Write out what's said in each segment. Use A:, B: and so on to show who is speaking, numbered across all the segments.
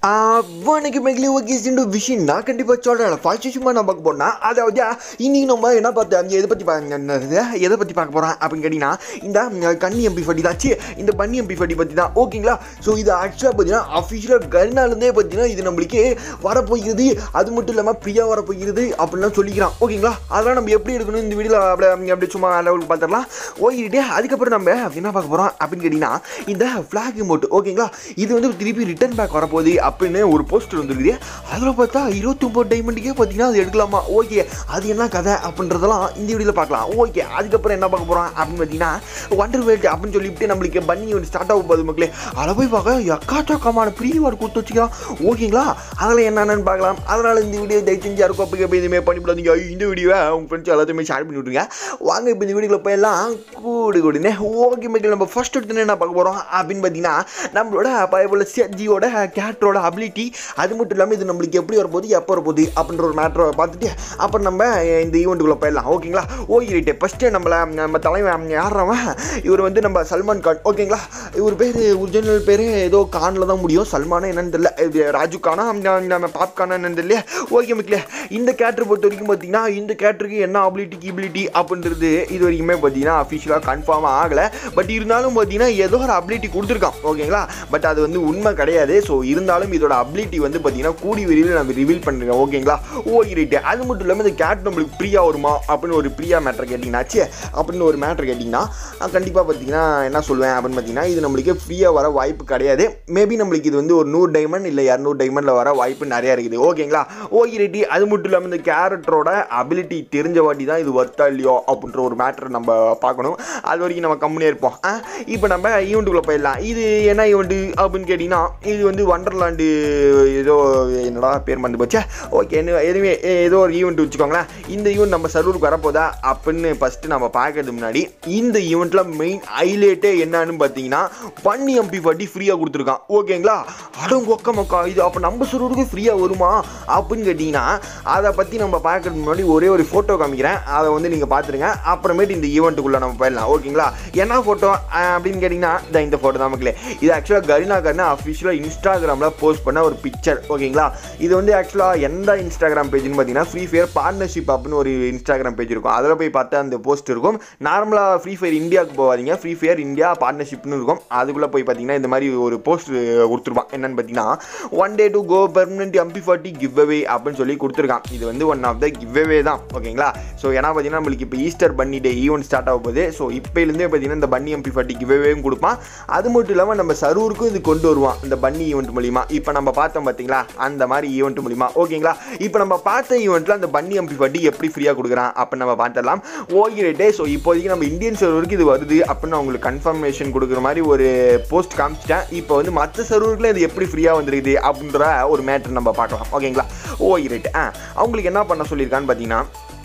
A: அவனுக்கு மெகிலி ஓகே சிண்டு விஷயம் நான் கண்டிப்பாக சொல்கிறேன் ஃபர்ஸ்ட் சும்மா நான் பார்க்க போனால் அதாவது இன்னைக்கு நம்ம என்ன பார்த்தோம் எதை பற்றி என்னது எதை பற்றி பார்க்க போகிறோம் அப்படின்னு கேட்டிங்கன்னா இந்த ம், கன்னி எம்பி ஃபட்டி தான் ச்சீ, இந்த பன்னி எம்பி ஃபட்டி பற்றி தான் ஓகேங்களா ஸோ இது ஆக்சுவலாக பார்த்தீங்கன்னா அஃபிஷியலாக கர்னாலேருந்தே பார்த்தீங்கன்னா இது நம்மளுக்கு வரப்போகிறது அது மட்டும் இல்லாமல் பிரியா வரப்போகிறது அப்படின்லாம் சொல்லிக்கிறான் ஓகேங்களா அதெல்லாம் நம்ம எப்படி எடுக்கணும் இந்த வீடியோவில் அப்படியே அப்படியே சும்மா லெவலுக்கு பார்த்துடலாம் ஓகிட்டே அதுக்கப்புறம் நம்ம என்ன பார்க்க போகிறோம் அப்படின்னு கேட்டிங்கன்னா இந்த ஃப்ளாக் மோட்டு ஓகேங்களா இது வந்து திருப்பி ரிட்டர்ன் பேக் வரப்போகுது அப்படின்னு ஒரு போஸ்டர் வந்துருக்குது அதில் பார்த்தா இருபத்தொம்போது டைமண்டுக்கே பார்த்தீங்கன்னா அது எடுக்கலாமா ஓகே அது என்ன கதை அப்படின்றதெல்லாம் இந்த வீடியோவில் பார்க்கலாம் ஓகே அதுக்கப்புறம் என்ன பார்க்க போகிறோம் அப்படின்னு பார்த்தீங்கன்னா ஒண்டர் வேல்ட் அப்படின்னு சொல்லிவிட்டு நம்மளுக்கு பண்ணி ஒரு ஸ்டார்ட் ஆகும் போது மக்களே அதை போய் பார்க்க எக்காச்சக்கமான ப்ரீவார்டு கொடுத்து வச்சுக்கலாம் ஓகேங்களா அதில் என்னென்னு பார்க்கலாம் அதனால் இந்த வீடியோ தயவு செஞ்சு யாருக்கும் அப்போ இப்போ இதுமாரி பண்ணி விடாதீங்க இந்த வீடியோவை உங்கள் ஃப்ரெண்ட்ஸ் எல்லாத்தையுமே ஷேர் பண்ணி விட்ருங்க வாங்க இப்போ இந்த வீடியோவில் போயெல்லாம் கூடு கூடுனே ஓகே மக்கள் நம்ம ஃபர்ஸ்ட் எடுத்து என்ன பார்க்க போகிறோம் அப்படின்னு பார்த்தீங்கன்னா நம்மளோட பயபுள்ள ஜியோட கேரக்டரோட அபிலிட்டி அது மட்டும் இல்லாமல் இது நம்மளுக்கு எப்படி வரப்போகுது எப்போ வரப்போகுது அப்படின்ற ஒரு மேட்டரை பார்த்துட்டு அப்புறம் நம்ம இந்த ஈவெண்ட்டுக்குள்ளே போயிடலாம் ஓகேங்களா ஓகே ரைட்டு ஃபஸ்ட்டு நம்மளை நம்ம தலைவன் யாரவன் இவர் வந்து நம்ம சல்மான் கான் ஓகேங்களா இவர் பேர் ஒரிஜினல் பேர் ஏதோ கானில் தான் முடியும் சல்மானா என்னன்னு தெரியல இது ராஜு கானா நம்ம- நம்ம பாப் கானா என்னன்னு தெரியல ஓகே மக்களே இந்த கேரக்டர் பொறுத்த வரைக்கும் பார்த்தீங்கன்னா இந்த கேரக்டருக்கு என்ன அபிலிட்டி கிபிலிட்டி அப்படின்றது இது வரைக்குமே பார்த்தீங்கன்னா அஃபிஷியலாக கன்ஃபார்ம் ஆகலை பட் இருந்தாலும் பார்த்தீங்கன்னா ஏதோ ஒரு அபிலிட்டி கொடுத்துருக்கான் ஓகேங்களா பட் அது வந்து உண்மை கிடையாது ஸோ இருந்தாலும் இதோட அபிலிட்டி வந்து பார்த்தீங்கன்னா கூடி வெளியில் நம்ம ரிவீல் பண்ணுறேன் ஓகேங்களா ஓகே ரைட்டு அது மட்டும் இல்லாமல் இந்த கேட் நம்மளுக்கு ஃப்ரீயாக வருமா அப்படின்னு ஒரு ஃப்ரீயாக மேட்ரு கேட்டிங்கன்னா ச்சே அப்படின்னு ஒரு மேட்ரு கேட்டிங்கன்னா கண்டிப்பாக பார்த்தீங்கன்னா என்ன சொல்லுவேன் அப்படின்னு பார்த்தீங்கன்னா இது நம்மளுக்கு ஃப்ரீயாக வர வாய்ப்பு கிடையாது மேபி நம்மளுக்கு இது வந்து ஒரு நூறு டைமண்ட் இல்லை இரநூறு டைமண்டில் வர வாய்ப்பு நிறையா இருக்குது ஓகேங்களா ஓகே ரைட்டி அது மட்டும் இல்லாமல் இந்த கேரக்டரோட அபிலிட்டி தெரிஞ்ச வாட்டி தான் இது ஒர்த்தா இல்லையோ அப்படின்ற ஒரு மேட்ரு நம்ம பார்க்கணும் அது வரைக்கும் நம்ம கம்முனே இருப்போம் இப்போ நம்ம ஈவெண்ட்டுக்குள்ளே போயிடலாம் இது என்ன ஈவெண்ட்டு அப்படின்னு கேட்டிங்கன்னா இது வந்து வண்டர்லாண்டு ஏதோ என்னடா பேர் மறந்து போச்சே ஓகே என்ன எதுவுமே ஏதோ ஒரு ஈவெண்ட் வச்சுக்கோங்களேன் இந்த ஈவெண்ட் நம்ம சர்வருக்கு வரப்போதா அப்படின்னு ஃபஸ்ட்டு நம்ம பார்க்கறது முன்னாடி இந்த ஈவெண்ட்டில் மெயின் ஹைலைட்டே என்னன்னு பார்த்தீங்கன்னா பண்ணி எம்பி ஃபார்ட்டி ஃப்ரீயாக கொடுத்துருக்கான் ஓகேங்களா அடம் கொக்க மக்கா இது அப்போ நம்ம சர்வருக்கு ஃப்ரீயாக வருமா அப்படின்னு கேட்டிங்கன்னா அதை பற்றி நம்ம பார்க்கறதுக்கு முன்னாடி ஒரே ஒரு ஃபோட்டோ காமிக்கிறேன் அதை வந்து நீங்கள் பார்த்துருங்க அப்புறமேட்டு இந்த ஈவெண்ட்டுக்குள்ளே நம்ம போயிடலாம் ஓகேங்களா என்ன ஃபோட்டோ அப்படின்னு கேட்டிங்கன்னா இந்த இந்த ஃபோட்டோ தான் மக்களே இது ஆக்சுவலாக கரினா கர்னா அஃபிஷியலாக இன்ஸ்டாகிராமில் போஸ்ட் பண்ண ஒரு பிக்சர் ஓகேங்களா இது வந்து ஆக்சுவலாக எந்த இன்ஸ்டாகிராம் பேஜ்னு பார்த்தீங்கன்னா ஃப்ரீ ஃபயர் பார்ட்னர்ஷிப் அப்படின்னு ஒரு இன்ஸ்டாகிராம் பேஜ் இருக்கும் அதில் போய் பார்த்தா அந்த போஸ்ட் இருக்கும் நார்மலாக ஃப்ரீ ஃபயர் இந்தியாவுக்கு போகாதீங்க ஃப்ரீ ஃபயர் இந்தியா பார்ட்னர்ஷிப்னு இருக்கும் அதுக்குள்ளே போய் பார்த்தீங்கன்னா இந்த மாதிரி ஒரு போஸ்ட் கொடுத்துருப்பான் என்னன்னு பார்த்தீங்கன்னா one day to go permanent MP forty give away அப்படின்னு சொல்லி கொடுத்துருக்கான் இது வந்து one of the give away தான் ஓகேங்களா ஸோ ஏன்னா பார்த்தீங்கன்னா நம்மளுக்கு இப்போ ஈஸ்டர் பன்னி டே ஈவெண்ட் ஸ்டார்ட் ஆக போகுது ஸோ இப்போலேருந்தே பார்த்தீங்கன்னா இந்த பன்னி எம்பி ஃபார்ட்டி கிவ் அவேவும் கொடுப்பான் அது மட்டும் இல்லாமல் நம்ம சரூருக்கும் இது கொண்டு வருவான் இந்த பன்னி ஈவெண்ட் மூலிமா இப்போ நம்ம பார்த்தோம் பார்த்தீங்களா அந்த மாதிரி ஈவெண்ட் மூலிமா ஓகேங்களா இப்போ நம்ம பார்த்த ஈவெண்ட்டில் அந்த பன்னி எம்பி ஃபார்ட்டி எப்படி ஃப்ரீயாக கொடுக்குறான் அப்படின்னு நம்ம பார்த்துடலாம் ஓகே ரைட்டே ஸோ இப்போதைக்கு நம்ம இந்தியன் சர்வருக்கு இது வருது அப்படின்னு நான் உங்களுக்கு கன்ஃபர்மேஷன் கொடுக்குற மாதிரி ஒரு போஸ்ட் காமிச்சிட்டேன் இப்போ வந்து மற்ற சர்வருக்குள்ள இது எப்படி ஃப்ரீயாக வந்துருக்குது அப்படின்ற ஒரு மேட்ரு நம்ம பார்க்கலாம் ஓகேங்களா ஓகே ரைட் ஆ அவங்களுக்கு என்ன பண்ண சொல்லியிருக்கான்னு பார்த்தீங்கன்னா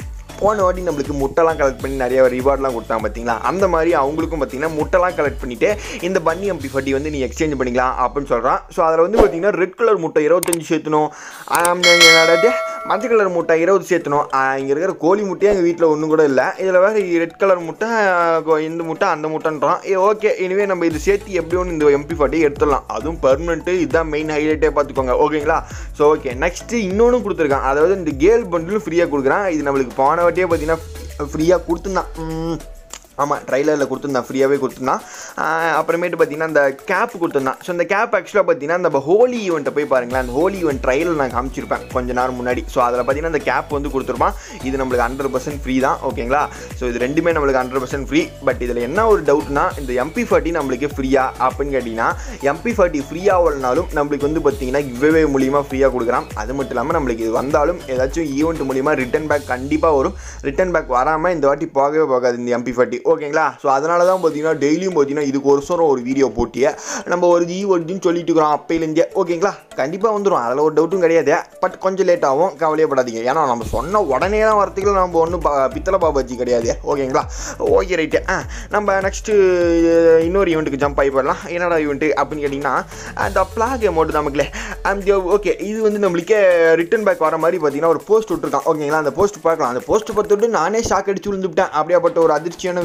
A: போன வாட்டி நம்மளுக்கு முட்டைலாம் கலெக்ட் பண்ணி நிறைய ரிவார்ட்லாம் கொடுத்தாங்க பார்த்தீங்களா அந்த மாதிரி அவங்களுக்கும் பார்த்தீங்கன்னா முட்டைலாம் கலெக்ட் பண்ணிட்டு இந்த பன்னி எம்பி ஃபட்டி வந்து நீ எக்ஸ்சேஞ்ச் பண்ணிக்கலாம் அப்படின்னு சொல்கிறான் ஸோ அதில் வந்து பார்த்தீங்கன்னா ரெட் கலர் முட்டை இருபத்தஞ்சு சேர்த்தணும் என்னடாது மஞ்சள் கலர் முட்டை இருபது சேர்த்தணும் இங்கே இருக்கிற கோழி முட்டையே எங்கள் வீட்டில் ஒன்றும் கூட இல்லை இதில் வேறு ரெட் கலர் முட்டை கொ- இந்த முட்டை அந்த முட்டைன்றான் ஏ ஓகே இனிவே நம்ம இது சேர்த்து எப்படி ஒன்று இந்த எம்பி ஃபார்ட்டி எடுத்துடலாம் அதுவும் பெர்மனெண்ட்டு இதுதான் மெயின் ஹைலைட்டே பார்த்துக்கோங்க ஓகேங்களா ஸோ ஓகே நெக்ஸ்ட்டு இன்னொன்று கொடுத்துருக்கான் அதாவது இந்த கேல் பண்டிலும் ஃப்ரீயாக கொடுக்குறான் இது நம்மளுக்கு போன வாட்டியே பார்த்தீங்கன்னா ஃப்ரீயாக கொடுத்துருந்தான் ம், ஆமாம் ட்ரைலரில் கொடுத்துருந்தான் ஃப்ரீயாகவே கொடுத்துருந்தான் ஆஹ் அப்புறமேட்டு பார்த்தீங்கன்னா அந்த கேப் கொடுத்துருந்தான் ஸோ இந்த கேப் ஆக்சுவலாக பார்த்தீங்கன்னா நம்ம ஹோலி ஈவெண்ட்டை போய் பாருங்களேன் அந்த ஹோலி ஈவெண்ட் ட்ரைலர் நான் காமிச்சிருப்பேன் கொஞ்ச நேரம் முன்னாடி ஸோ அதில் பார்த்தீங்கன்னா அந்த கேப் வந்து கொடுத்துருப்பான் இது நம்மளுக்கு ஹண்ட்ரட் பர்சன்ட் ஃப்ரீ தான் ஓகேங்களா ஸோ இது ரெண்டுமே நம்மளுக்கு ஹண்ட்ரட் பர்சன்ட் ஃப்ரீ பட் இதில் என்ன ஒரு டவுட்னா இந்த எம்பி ஃபார்ட்டி நம்மளுக்கு ஃப்ரீயா அப்படின்னு கேட்டிங்கன்னா எம்பி ஃபார்ட்டி ஃப்ரீயாக வரனாலும் நம்மளுக்கு வந்து பார்த்தீங்கன்னா கிவ்வே மூலியமாக ஃப்ரீயாக கொடுக்குறான் அது மட்டும் இல்லாமல் நம்மளுக்கு இது வந்தாலும் ஏதாச்சும் ஈவெண்ட் மூலியமாக ரிட்டன் பேக் கண்டிப்பாக வரும் ரிட்டன் பேக் வராமல் இந்த வாட்டி போகவே போகாது இந்த எம்பி ஃபார்ட்டி ஓகேங்களா ஸோ அதனால தான் பார்த்தீங்கன்னா டெய்லியும் பார்த்தீங்கன்னா இதுக்கு ஒரு சொரம் ஒரு வீடியோ போட்டியே நம்ம ஒரு ஈ ஒட்டின்னு சொல்லிட்டு இருக்கிறோம் அப்பையிலேருந்தே ஓகேங்களா கண்டிப்பாக வந்துடும் அதில் ஒரு டவுட்டும் கிடையாது பட் கொஞ்சம் லேட் ஆகும் கவலையப்படாதீங்க ஏன்னா நம்ம சொன்ன உடனே தான் வரத்துக்கு நம்ம ஒன்றும் பித்தளை பாபாஜி கிடையாது ஓகேங்களா ஓகே ரைட்டு ஆ நம்ம நெக்ஸ்ட்டு இன்னொரு ஈவெண்ட்டுக்கு ஜம்ப் ஆகி போயிடலாம் என்னடா ஈவெண்ட்டு அப்படின்னு கேட்டிங்கன்னா அந்த பிளாக் அமௌண்ட் நமக்குலே அந்த ஓகே இது வந்து நம்மளுக்கே ரிட்டன் பேக் வர மாதிரி பார்த்தீங்கன்னா ஒரு போஸ்ட் விட்டுருக்கான் ஓகேங்களா அந்த போஸ்ட் பார்க்கலாம் அந்த போஸ்ட் பார்த்துட்டு நானே ஷாக் அடிச்சு விழுந்துவிட்டேன் அப்படியாப்பட்ட ஒரு அதிர்ச்சியான விஷயம்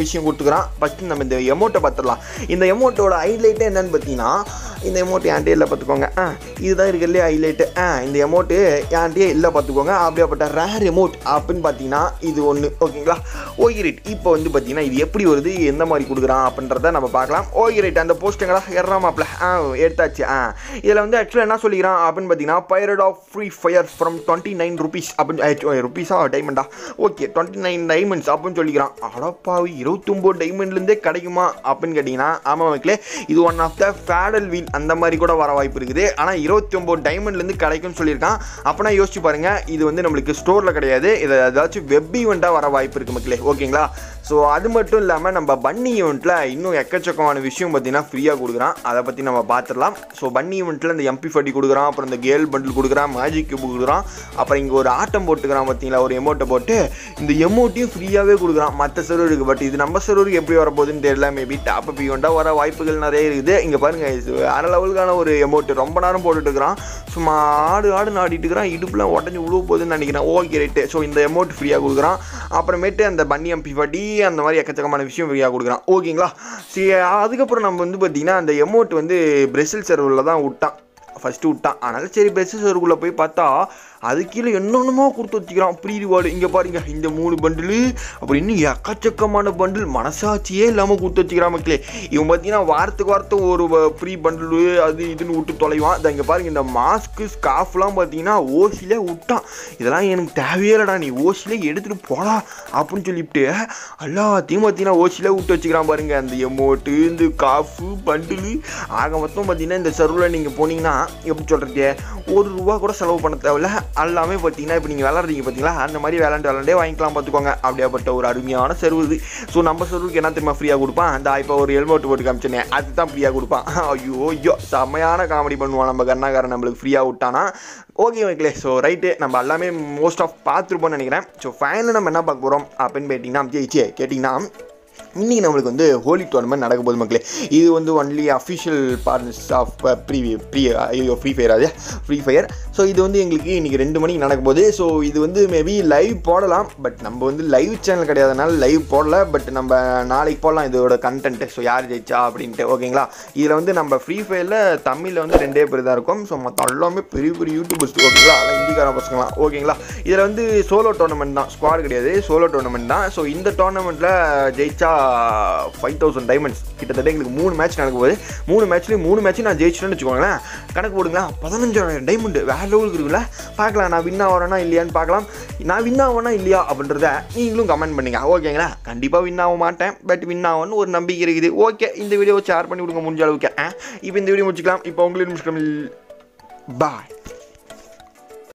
A: விஷயம் கொடுத்துக்கிறான் ஃபஸ்ட்டு நம்ம இந்த எமௌண்ட்டை பார்த்துடலாம் இந்த எமௌண்ட்டோட ஹைலைட்டே என்னன்னு பார்த்தீங்கன்னா இந்த எமௌண்ட் என்கிட்ட இல்லை பார்த்துக்கோங்க ஆ இதுதான் இருக்கிறதுலே ஹைலைட்டு ஆ இந்த எமௌண்ட்டு என்கிட்டயே இல்லை பார்த்துக்கோங்க அப்படியாப்பட்ட ரேர் எமௌண்ட் அப்படின்னு பார்த்தீங்கன்னா இது ஒன்று ஓகேங்களா ஓகே ரைட் இப்போ வந்து பார்த்தீங்கன்னா இது எப்படி வருது எந்த மாதிரி கொடுக்குறான் அப்படின்றத நம்ம பார்க்கலாம் ஓகே ரைட் அந்த போஸ்ட்டுங்களா ஏறாமாப்ல ஆ எடுத்தாச்சு ஆ இதில் வந்து ஆக்சுவலாக என்ன சொல்லிக்கிறான் அப்படின்னு பார்த்தீங்கன்னா pirate of Free Fire from twenty nine rupees அப்படின்னு ருபீஸா டைமண்டா ஓகே டுவெண்ட்டி நைன் டைமண்ட்ஸ் அப்படின்னு சொல்லிக்கிறான் அடப்பாவி இருபத்தொம்போது டைமண்ட்லேருந்தே கிடைக்குமா அப்படின்னு கேட்டிங்கன்னா ஆமாம் மக்களே இது one of the faded wheel அந்த மாதிரி கூட வர வாய்ப்பு இருக்குது ஆனால் இருபத்தி ஒம்பது டைமண்ட்லேருந்து கிடைக்கும்னு சொல்லியிருக்கான் அப்போனா யோசிச்சு பாருங்க இது வந்து நம்மளுக்கு ஸ்டோரில் கிடையாது இது ஏதாச்சும் வெப் ஈவெண்ட்டாக வர வாய்ப்பு இருக்குது மக்களே ஓகேங்களா ஸோ அது மட்டும் இல்லாமல் நம்ம பன்னி ஈவெண்ட்டில் இன்னும் எக்கச்சக்கமான விஷயம் பார்த்தீங்கன்னா ஃப்ரீயாக கொடுக்குறான் அதை பற்றி நம்ம பார்த்துடலாம் ஸோ பன்னி ஈவெண்ட்டில் இந்த எம்பி ஃபட்டி கொடுக்குறான் அப்புறம் இந்த கேல் பண்டில் கொடுக்குறான் மேஜிக் கியூப் கொடுக்குறான் அப்புறம் இங்கே ஒரு ஆட்டம் போட்டுக்கிறான் பார்த்தீங்களா ஒரு எமௌண்ட்டை போட்டு இந்த எமௌண்ட்டையும் ஃப்ரீயாகவே கொடுக்குறான் மற்ற சர்வருக்கு பட் இது நம்ம சர்வருக்கு எப்படி வரப்போகுதுன்னு தெரியல மேபி டாப் அப் ஈவெண்ட்டாக வர வாய்ப்புகள் நிறைய இருக்குது இங்கே பாருங்கள் இது வேற லெவலுக்கான ஒரு எமௌண்ட் ரொம்ப நேரம் போட்டுட்டு இருக்கிறான் சும்மா ஆடு ஆடு நாடிட்டு இருக்கிறான் இடுப்புலாம் உடஞ்சி விழுவ போகுதுன்னு நினைக்கிறேன் ஓகே ரைட்டு ஸோ இந்த எமௌண்ட் ஃப்ரீயாக கொடுக்குறான் அப்புறமேட்டு அந்த பன்னி எம்பி ஃபட்டி அந்த மாதிரி எக்கச்சக்கமான விஷயம் ஃப்ரீயாக கொடுக்குறான் ஓகேங்களா சரி அதுக்கப்புறம் நம்ம வந்து பார்த்திங்கன்னா அந்த எமௌண்ட் வந்து பிரசில் சர்வரில் தான் விட்டான் ஃபஸ்ட்டு விட்டான் அதனால் சரி பிரசில் சர்வருக்குள்ளே போய் பார்த்தா அது கீழே என்னென்னமோ கொடுத்து வச்சுக்கிறான் ப்ரீ ரிவார்டு இங்கே பாருங்க இந்த மூணு பண்டிலு அப்புறம் இன்னும் எக்கச்சக்கமான பண்டில் மனசாட்சியே இல்லாமல் கொடுத்து வச்சுக்கிறான் மக்களே இவன் பார்த்தீங்கன்னா வாரத்துக்கு வாரத்துக்கு ஒரு ஃப்ரீ பண்டிலு அது இதுன்னு விட்டு தொலைவான் இதை இங்கே பாருங்க இந்த மாஸ்க்கு ஸ்காஃப்லாம் பார்த்தீங்கன்னா ஓசிலே விட்டான் இதெல்லாம் எனக்கு தேவையே இல்லைடா நீ ஓசிலே எடுத்துகிட்டு போடா அப்படின்னு சொல்லிவிட்டு எல்லாத்தையும் பார்த்தீங்கன்னா ஓசிலே விட்டு வச்சுக்கிறான் பாருங்க அந்த எமௌண்ட்டு இந்த காஃபு பண்டிலு ஆக மொத்தம் பார்த்தீங்கன்னா இந்த சர்வில் நீங்கள் போனீங்கன்னா எப்படி சொல்கிறது ஒரு ரூபா கூட செலவு பண்ண தேவையில்ல எல்லாமே பார்த்தீங்கன்னா இப்போ நீங்கள் விளாட்றீங்க பார்த்தீங்களா அந்த மாதிரி விளாண்டு விளாண்டே வாங்கிக்கலாம் பார்த்துக்கோங்க அப்படியாப்பட்ட ஒரு அருமையான சர்வ் இது ஸோ நம்ம சர்வருக்கு என்ன தெரியுமா ஃப்ரீயாக கொடுப்பான் அந்த இப்போ ஒரு ஹெல்மெட் போட்டு காமிச்சேனே அதுதான் ஃப்ரீயாக கொடுப்பான் ஐயோ ஐயோ செம்மையான காமெடி பண்ணுவான் நம்ம கண்ணாக்காரன் நம்மளுக்கு ஃப்ரீயாக விட்டானா ஓகே ஓகே ஸோ ரைட்டு நம்ம எல்லாமே மோஸ்ட் ஆஃப் பார்த்துருப்போம்னு நினைக்கிறேன் ஸோ ஃபைனல் நம்ம என்ன பார்க்க போகிறோம் அப்படின்னு கேட்டிங்கன்னா ஜெயிச்சே கேட்டிங்கன்னா இன்றைக்கி நம்மளுக்கு வந்து ஹோலி டோர்னமெண்ட் நடக்க போகுது மக்களே இது வந்து only official partners of free free ஐயோ ஃப்ரீ ஃபயர் அது ஃப்ரீ ஃபயர் ஸோ இது வந்து எங்களுக்கு இன்றைக்கி ரெண்டு மணிக்கு நடக்க போகுது ஸோ இது வந்து மேபி லைவ் போடலாம் பட் நம்ம வந்து லைவ் சேனல் கிடையாதுனால லைவ் போடல பட் நம்ம நாளைக்கு போடலாம் இதோட கண்டென்ட்டு ஸோ யார் ஜெயிச்சா அப்படின்ட்டு ஓகேங்களா இதில் வந்து நம்ம ஃப்ரீ ஃபயரில் தமிழில் வந்து ரெண்டே பேர் தான் இருக்கும் ஸோ மற்ற எல்லாமே பெரிய பெரிய யூடியூபர்ஸ் ஓகேங்களா அதெல்லாம் இந்திக்கார பசங்களாம் ஓகேங்களா இதில் வந்து சோலோ டோர்னமெண்ட் தான் ஸ்குவாட் கிடையாது சோலோ டோர்னமெண்ட் தான் ஸோ இந்த டோர்னமெண்ட்டில் ஜெயிச்சா ஃபைவ் தௌசண்ட் டைமண்ட்ஸ் கிட்டத்தட்ட எங்களுக்கு மூணு மேட்ச் நடக்க போகுது மூணு மேட்ச்லேயும் மூணு மேட்ச் நான் ஜெயிச்சிட்டேன்னு வச்சுக்கோங்களேன் கணக்கு போடுங்களா பதினஞ்சாயிரம் டைமண்ட் வேற லெவலுக்கு இருக்குல்ல பார்க்கலாம் நான் வின் ஆகிறேன்னா இல்லையான்னு பார்க்கலாம் நான் வின் ஆகனா இல்லையா அப்படின்றத நீங்களும் கமெண்ட் பண்ணுங்க ஓகேங்களா கண்டிப்பாக வின் ஆக மாட்டேன் பட் வின் ஆகும்னு ஒரு நம்பிக்கை இருக்குது ஓகே இந்த வீடியோவை ஷேர் பண்ணி விடுங்க முடிஞ்ச அளவுக்கு இப்போ இந்த வீடியோ முடிச்சுக்கலாம் இப்போ உங்களுக்கு முடிச்சுக்கலாம் பாய்